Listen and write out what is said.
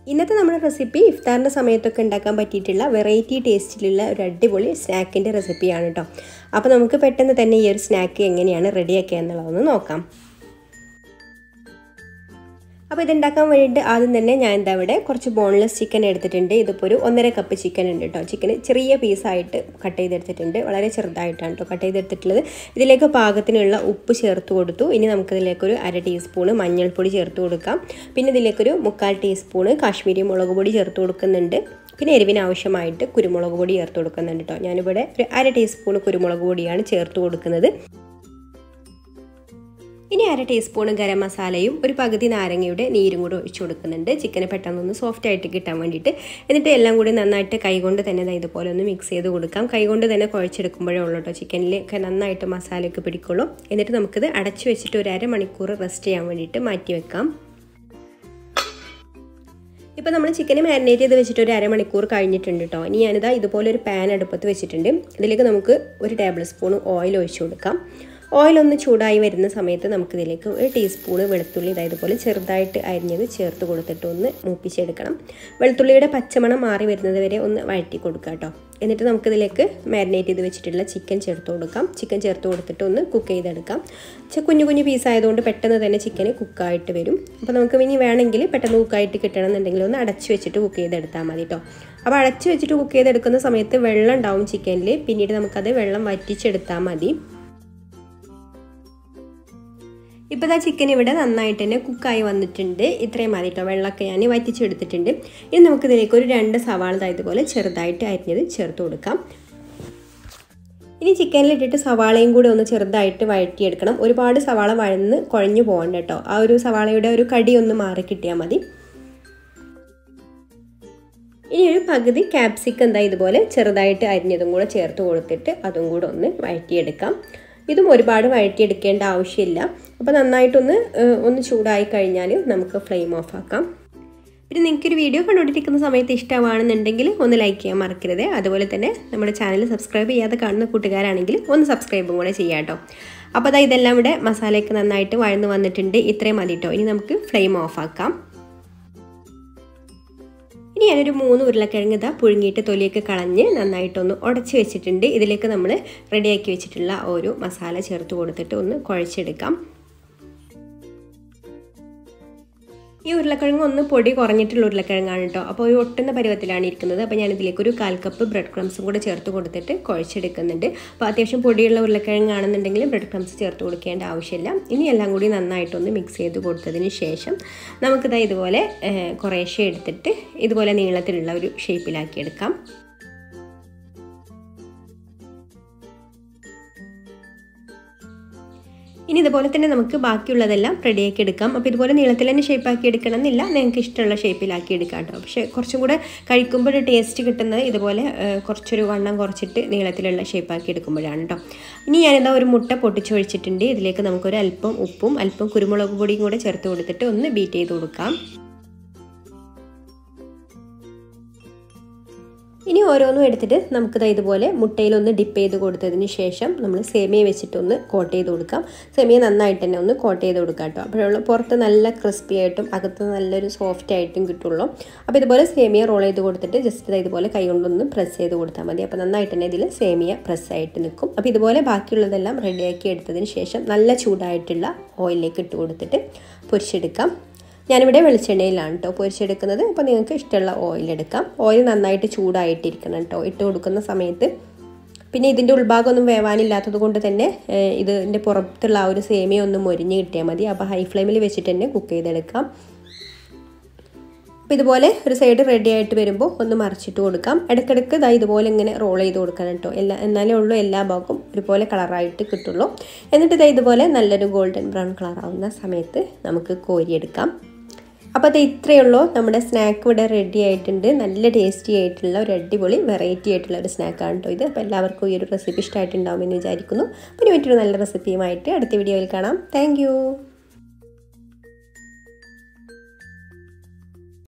ഇന്നത്തെ നമ്മുടെ റെസിപ്പി ഇഫ്താറിൻ്റെ സമയത്തൊക്കെ ഉണ്ടാക്കാൻ പറ്റിയിട്ടുള്ള വെറൈറ്റി ടേസ്റ്റിലുള്ള ഒരു അടിപൊളി സ്നാക്കിൻ്റെ റെസിപ്പിയാണ് കേട്ടോ അപ്പോൾ നമുക്ക് പെട്ടെന്ന് തന്നെ ഈ ഒരു സ്നാക്ക് എങ്ങനെയാണ് റെഡിയാക്കുക എന്നുള്ളതൊന്ന് നോക്കാം അപ്പോൾ ഇതുണ്ടാക്കാൻ വേണ്ടിയിട്ട് ആദ്യം തന്നെ ഞാൻ എന്താ ഇവിടെ കുറച്ച് ബോൺലെസ് ചിക്കൻ എടുത്തിട്ടുണ്ട് ഇതിപ്പോൾ ഒരു ഒന്നര കപ്പ് ചിക്കൻ ഉണ്ട് കേട്ടോ ചിക്കൻ ചെറിയ പീസായിട്ട് കട്ട് ചെയ്തെടുത്തിട്ടുണ്ട് വളരെ ചെറുതായിട്ടാണ് കേട്ടോ കട്ട് ചെയ്തെടുത്തിട്ടുള്ളത് ഇതിലേക്ക് പാകത്തിനുള്ള ഉപ്പ് ചേർത്ത് കൊടുത്തു ഇനി നമുക്കിതിലേക്കൊരു അര ടീസ്പൂണ് മഞ്ഞൾപ്പൊടി ചേർത്ത് കൊടുക്കാം പിന്നെ ഇതിലേക്കൊരു മുക്കാൽ ടീസ്പൂണ് കാശ്മീരി മുളക് പൊടി ചേർത്ത് കൊടുക്കുന്നുണ്ട് പിന്നെ എരിവിന് ആവശ്യമായിട്ട് കുരുമുളക് പൊടി ചേർത്ത് കൊടുക്കുന്നുണ്ട് കേട്ടോ ഞാനിവിടെ ഒരു അര ടീസ്പൂൺ കുരുമുളക് പൊടിയാണ് ചേർത്ത് കൊടുക്കുന്നത് ഇനി അര ടീസ്പൂൺ ഗരം മസാലയും ഒരു പകുതി നാരങ്ങയുടെ നീരും കൂടി ഒഴിച്ചു കൊടുക്കുന്നുണ്ട് ചിക്കന് പെട്ടെന്നൊന്ന് സോഫ്റ്റ് ആയിട്ട് കിട്ടാൻ വേണ്ടിയിട്ട് എന്നിട്ട് എല്ലാം കൂടി നന്നായിട്ട് കൈകൊണ്ട് തന്നെ ഇതുപോലെ ഒന്ന് മിക്സ് ചെയ്ത് കൊടുക്കാം കൈകൊണ്ട് തന്നെ കുഴച്ചെടുക്കുമ്പോഴേ ഉള്ളൂ കേട്ടോ ചിക്കനിലേക്ക് നന്നായിട്ട് മസാലയൊക്കെ പിടിക്കുള്ളൂ എന്നിട്ട് നമുക്കിത് അടച്ചു വെച്ചിട്ട് ഒരു അരമണിക്കൂർ റെസ്റ്റ് ചെയ്യാൻ വേണ്ടിയിട്ട് മാറ്റി വെക്കാം ഇപ്പോൾ നമ്മൾ ചിക്കൻ മാരിനേറ്റ് ചെയ്ത് വെച്ചിട്ട് ഒരു അരമണിക്കൂർ കഴിഞ്ഞിട്ടുണ്ട് കേട്ടോ ഇനി ഞാനിതാ ഇതുപോലെ ഒരു പാൻ അടുപ്പത്ത് വെച്ചിട്ടുണ്ട് ഇതിലേക്ക് നമുക്ക് ഒരു ടേബിൾ സ്പൂൺ ഓയിൽ ഒഴിച്ചു കൊടുക്കാം ഓയിൽ ഒന്ന് ചൂടായി വരുന്ന സമയത്ത് നമുക്കിതിലേക്ക് ഒരു ടീസ്പൂണ് വെളുത്തുള്ളി ഇതായത് പോലെ ചെറുതായിട്ട് അരിഞ്ഞത് ചേർത്ത് കൊടുത്തിട്ട് ഒന്ന് മൂപ്പിച്ചെടുക്കണം വെളുത്തുള്ളിയുടെ പച്ചമണം മാറി വരുന്നത് വരെ ഒന്ന് വഴറ്റി കൊടുക്കുക കേട്ടോ എന്നിട്ട് നമുക്കിതിലേക്ക് മാരിനേറ്റ് ചെയ്ത് വെച്ചിട്ടുള്ള ചിക്കൻ ചേർത്ത് കൊടുക്കാം ചിക്കൻ ചേർത്ത് കൊടുത്തിട്ട് ഒന്ന് കുക്ക് ചെയ്തെടുക്കാം കുഞ്ഞു കുഞ്ഞു പീസ് ആയതുകൊണ്ട് പെട്ടെന്ന് തന്നെ ചിക്കൻ കുക്കായിട്ട് വരും അപ്പോൾ നമുക്ക് ഇനി വേണമെങ്കിൽ പെട്ടെന്ന് കുക്കായിട്ട് കിട്ടണമെന്നുണ്ടെങ്കിൽ ഒന്ന് അടച്ചു വെച്ചിട്ട് കുക്ക് ചെയ്തെടുത്താൽ മതി കേട്ടോ അപ്പോൾ അടച്ചു വെച്ചിട്ട് കുക്ക് ചെയ്തെടുക്കുന്ന സമയത്ത് വെള്ളം ഉണ്ടാവും ചിക്കനിൽ പിന്നീട് നമുക്കത് വെള്ളം വറ്റിച്ചെടുത്താൽ മതി ഇപ്പോൾ ആ ചിക്കൻ ഇവിടെ നന്നായിട്ട് തന്നെ കുക്കായി വന്നിട്ടുണ്ട് ഇത്രയും മതി കേട്ടോ വെള്ളമൊക്കെ ഞാൻ വറ്റിച്ചെടുത്തിട്ടുണ്ട് ഇനി നമുക്കിതിലേക്ക് ഒരു രണ്ട് സവാള ഇതുപോലെ ചെറുതായിട്ട് അരിഞ്ഞത് ചേർത്ത് കൊടുക്കാം ഇനി ചിക്കനിലിട്ടിട്ട് സവാളയും കൂടി ഒന്ന് ചെറുതായിട്ട് വഴറ്റിയെടുക്കണം ഒരുപാട് സവാള വഴന്ന് കുഴഞ്ഞു പോകണ്ട കേട്ടോ ആ ഒരു സവാളയുടെ ഒരു കടി ഒന്ന് മാറി കിട്ടിയാൽ മതി ഇനി ഒരു പകുതി ക്യാപ്സിക്കം എന്താ ഇതുപോലെ ചെറുതായിട്ട് അരിഞ്ഞതും കൂടെ ചേർത്ത് കൊടുത്തിട്ട് അതും കൂടെ ഒന്ന് വഴറ്റിയെടുക്കാം ഇതും ഒരുപാട് വഴറ്റിയെടുക്കേണ്ട ആവശ്യമില്ല അപ്പോൾ നന്നായിട്ടൊന്ന് ഒന്ന് ചൂടായി കഴിഞ്ഞാൽ നമുക്ക് ഫ്ലെയിം ഓഫ് ആക്കാം പിന്നെ നിങ്ങൾക്കൊരു വീഡിയോ കണ്ടുകൊണ്ടിരിക്കുന്ന സമയത്ത് ഇഷ്ടമാണെന്നുണ്ടെങ്കിൽ ഒന്ന് ലൈക്ക് ചെയ്യാൻ മറക്കരുത് അതുപോലെ തന്നെ നമ്മുടെ ചാനൽ സബ്സ്ക്രൈബ് ചെയ്യാതെ കാണുന്ന കൂട്ടുകാരാണെങ്കിൽ ഒന്ന് സബ്സ്ക്രൈബും കൂടെ ചെയ്യാം കേട്ടോ അപ്പോൾ അതാ ഇതെല്ലാം ഇവിടെ മസാലയൊക്കെ നന്നായിട്ട് വഴന്ന് വന്നിട്ടുണ്ട് ഇത്രയും മതി കേട്ടോ ഇനി നമുക്ക് ഫ്ലെയിം ഓഫ് ആക്കാം ഇനി ഞാനൊരു മൂന്ന് ഉരുളക്കിഴങ്ങ് ഇതാ പുഴുങ്ങിയിട്ട് തൊലിയൊക്കെ കളഞ്ഞ് നന്നായിട്ടൊന്ന് ഉടച്ച് വെച്ചിട്ടുണ്ട് ഇതിലേക്ക് നമ്മൾ റെഡിയാക്കി വെച്ചിട്ടുള്ള ഒരു മസാല ചേർത്ത് കൊടുത്തിട്ട് ഒന്ന് കുഴച്ചെടുക്കാം ഈ ഉരുളക്കിഴങ്ങ് ഒന്ന് പൊടി കുറഞ്ഞിട്ടുള്ള ഉരുളക്കിഴങ്ങാണ് കേട്ടോ അപ്പോൾ ഒരു ഒട്ടുന്ന പരുവത്തിലാണ് ഇരിക്കുന്നത് അപ്പോൾ ഞാൻ ഇതിലേക്ക് ഒരു കാൽ കപ്പ് ബ്രെഡ് ക്രംസും കൂടെ ചേർത്ത് കൊടുത്തിട്ട് കുഴച്ചെടുക്കുന്നുണ്ട് അപ്പോൾ അത്യാവശ്യം പൊടിയുള്ള ഉരുളക്കിഴങ്ങാണെന്നുണ്ടെങ്കിൽ ബ്രെഡ് ക്രംസ് ചേർത്ത് കൊടുക്കേണ്ട ആവശ്യമില്ല ഇനി എല്ലാം കൂടി നന്നായിട്ടൊന്ന് മിക്സ് ചെയ്ത് കൊടുത്തതിന് ശേഷം നമുക്കിതാ ഇതുപോലെ കുറേശ്ശെ എടുത്തിട്ട് ഇതുപോലെ നീളത്തിലുള്ള ഒരു ഷേപ്പിലാക്കി എടുക്കാം ഇനി ഇതുപോലെ തന്നെ നമുക്ക് ബാക്കിയുള്ളതെല്ലാം റെഡിയാക്കി എടുക്കാം അപ്പോൾ ഇതുപോലെ നീളത്തിൽ തന്നെ ഷേപ്പാക്കി എടുക്കണം എന്നില്ല നിങ്ങൾക്ക് ഇഷ്ടമുള്ള ഷേപ്പിലാക്കി എടുക്കാം കേട്ടോ പക്ഷേ കുറച്ചും കൂടെ കഴിക്കുമ്പോൾ ടേസ്റ്റ് കിട്ടുന്നത് ഇതുപോലെ കുറച്ചൊരു വണ്ണം കുറച്ചിട്ട് നീളത്തിലുള്ള ഷേപ്പാക്കി എടുക്കുമ്പോഴാണ് കേട്ടോ ഇനി ഞാനിതാ ഒരു മുട്ട പൊട്ടിച്ചൊഴിച്ചിട്ടുണ്ട് ഇതിലേക്ക് നമുക്കൊരു അല്പം ഉപ്പും അല്പം കുരുമുളക് പൊടിയും കൂടെ ചേർത്ത് കൊടുത്തിട്ട് ഒന്ന് ബീറ്റ് ചെയ്ത് കൊടുക്കാം ഇനി ഓരോന്നും എടുത്തിട്ട് നമുക്കിത് ഇതുപോലെ മുട്ടയിലൊന്ന് ഡിപ്പ് ചെയ്ത് കൊടുത്തതിന് ശേഷം നമ്മൾ സേമിയ വെച്ചിട്ടൊന്ന് കോട്ട് ചെയ്ത് കൊടുക്കാം സേമിയ നന്നായിട്ട് തന്നെ ഒന്ന് കോട്ട് ചെയ്ത് കൊടുക്കാം കേട്ടോ അപ്പോഴുള്ള പുറത്ത് നല്ല ക്രിസ്പി ആയിട്ടും അകത്ത് നല്ലൊരു സോഫ്റ്റ് ആയിട്ടും കിട്ടുള്ളൂ അപ്പോൾ ഇതുപോലെ സേമിയ റോൾ ചെയ്ത് കൊടുത്തിട്ട് ജസ്റ്റ് ഇതുപോലെ കൈ കൊണ്ടൊന്ന് പ്രസ് ചെയ്ത് കൊടുത്താൽ മതി അപ്പോൾ നന്നായിട്ട് തന്നെ ഇതിൽ സേമിയ പ്രസ് ആയിട്ട് നിൽക്കും അപ്പോൾ ഇതുപോലെ ബാക്കിയുള്ളതെല്ലാം റെഡിയാക്കി എടുത്തതിന് ശേഷം നല്ല ചൂടായിട്ടുള്ള ഓയിലിലേക്ക് ഇട്ട് കൊടുത്തിട്ട് പൊരിച്ചെടുക്കാം ഞാനിവിടെ വെളിച്ചെണ്ണയിലാണ് കേട്ടോ പൊരിച്ചെടുക്കുന്നത് അപ്പോൾ നിങ്ങൾക്ക് ഇഷ്ടമുള്ള ഓയിൽ എടുക്കാം ഓയിൽ നന്നായിട്ട് ചൂടായിട്ടിരിക്കണം കേട്ടോ ഇട്ട് കൊടുക്കുന്ന സമയത്ത് പിന്നെ ഇതിൻ്റെ ഉൾഭാഗമൊന്നും വേവാനില്ലാത്തത് കൊണ്ട് തന്നെ ഇതിൻ്റെ പുറത്തുള്ള ആ ഒരു സേമിയ ഒന്ന് മൊരിഞ്ഞ് കിട്ടിയാൽ മതി അപ്പോൾ ഹൈ ഫ്ലെയിമിൽ വെച്ചിട്ട് തന്നെ കുക്ക് ചെയ്തെടുക്കാം അപ്പോൾ ഇതുപോലെ ഒരു സൈഡ് റെഡി ആയിട്ട് വരുമ്പോൾ ഒന്ന് മറിച്ചിട്ട് കൊടുക്കാം ഇടയ്ക്കിടയ്ക്ക് ഇതാ ഇതുപോലെ ഇങ്ങനെ റോൾ ചെയ്ത് കൊടുക്കണം കേട്ടോ എല്ലാ എന്നാലേ ഉള്ളൂ എല്ലാ ഭാഗവും ഒരുപോലെ കളറായിട്ട് കിട്ടുള്ളൂ എന്നിട്ട് ഇതാ ഇതുപോലെ നല്ലൊരു ഗോൾഡൻ ബ്രൗൺ കളർ ആവുന്ന സമയത്ത് നമുക്ക് കോരിയെടുക്കാം അപ്പോൾ അത് ഇത്രയേ ഉള്ളൂ നമ്മുടെ സ്നാക്ക് ഇവിടെ റെഡി ആയിട്ടുണ്ട് നല്ല ടേസ്റ്റി ആയിട്ടുള്ള ഒരു അടിപൊളി വെറൈറ്റി ആയിട്ടുള്ള ഒരു സ്നാക്കാണ് കേട്ടോ ഇത് അപ്പോൾ എല്ലാവർക്കും ഈ ഒരു റെസിപ്പി ഇഷ്ടമായിട്ടുണ്ടാവുമെന്ന് വിചാരിക്കുന്നു പിന്നെ മറ്റൊരു നല്ല റെസിപ്പിയുമായിട്ട് അടുത്ത വീഡിയോയിൽ കാണാം താങ്ക്